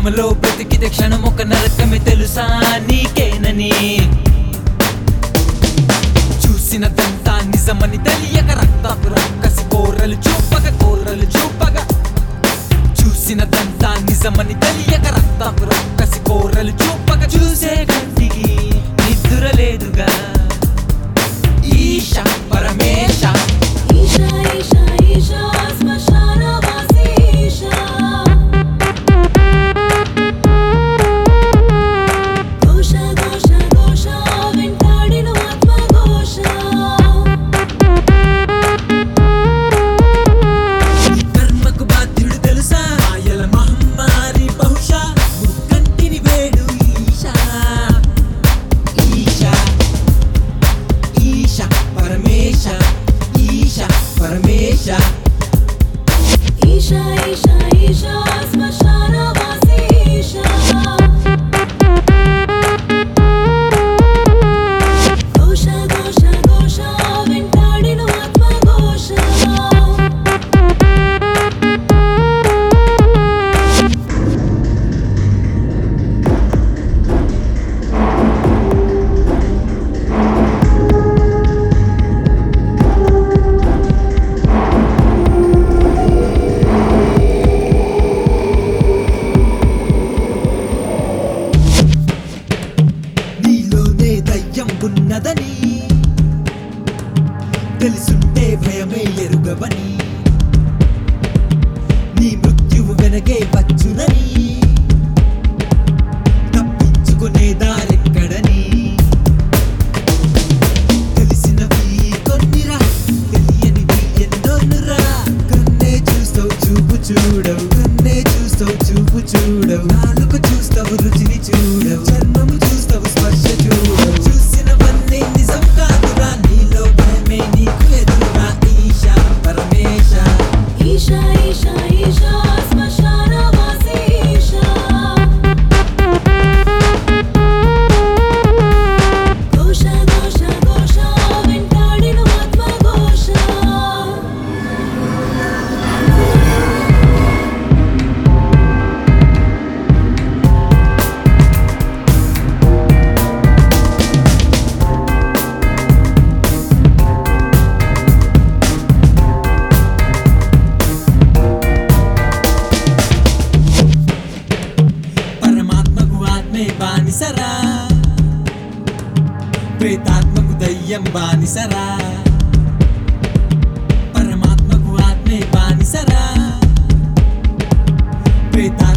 భ్రమలో బ్రతికితే క్షణం ఒక నరకమే తెలుసా నీకేనని చూసినదంతా నిజమని తెలియక రక్తపు రక్కసి కోరలు చూపక కోరలు చూపక చూసినదంతా నిజమని తెలియక రక్తపు రక్కసి కోరలు చూపక చూసే కంటికి నిద్ర లేదుగా ఈశ పరమేశ ఈశా ఈశా ఈశా శ్మశానవాసి ఈశా ఘోష ఘోష ఘోష వెంటాడిన ఆత్మఘోష కర్మకు బాధ్యుడు తెలుసా మాయల మహమ్మారి బహుశా ముక్కంటిని వేడు ఈశా ఈశా ఈశ పరమేశ ఈశ పరమేశ ఈశా ఈశా ఈశా శ్మశానవాసి ఈశా ఘోష ఘోష ఘోష వెంటాడిన ఆత్మఘోష నీలోనే దయ్యం ఉన్నదని తెలుసుంటే భయమే ఎరుగవని నీ మృత్యువు వెనకే వచ్చునని తప్పించుకునే దారెక్కడని తెలిసినవి కొన్నిరా తెలియనివి ఎన్నోనురా కన్నే చూస్తావు చూపు చూడవు కన్నే చూస్తావు చూపు చూడవు నాలుగు చూస్తావు రుచిని చూడవు చర్మము చూస్తావు స్పర్శ చూడవు చూసినవన్నీ నిజం కాదురా నీలో భయమే నీకు ఎదురురా ఈశా పరమేశ ఈశా ఈశా ఈశా శ్మశానవాసి ఈశా ఘోష ఘోష ఘోష వెంటాడిన ఆత్మఘోష పరమాత్మకు ఆత్మే బానిసరా ప్రేతాత్మకు దయ్యం బానిసరా పరమాత్మకు ఆత్మే బానిసరా ప్రేతాత్మ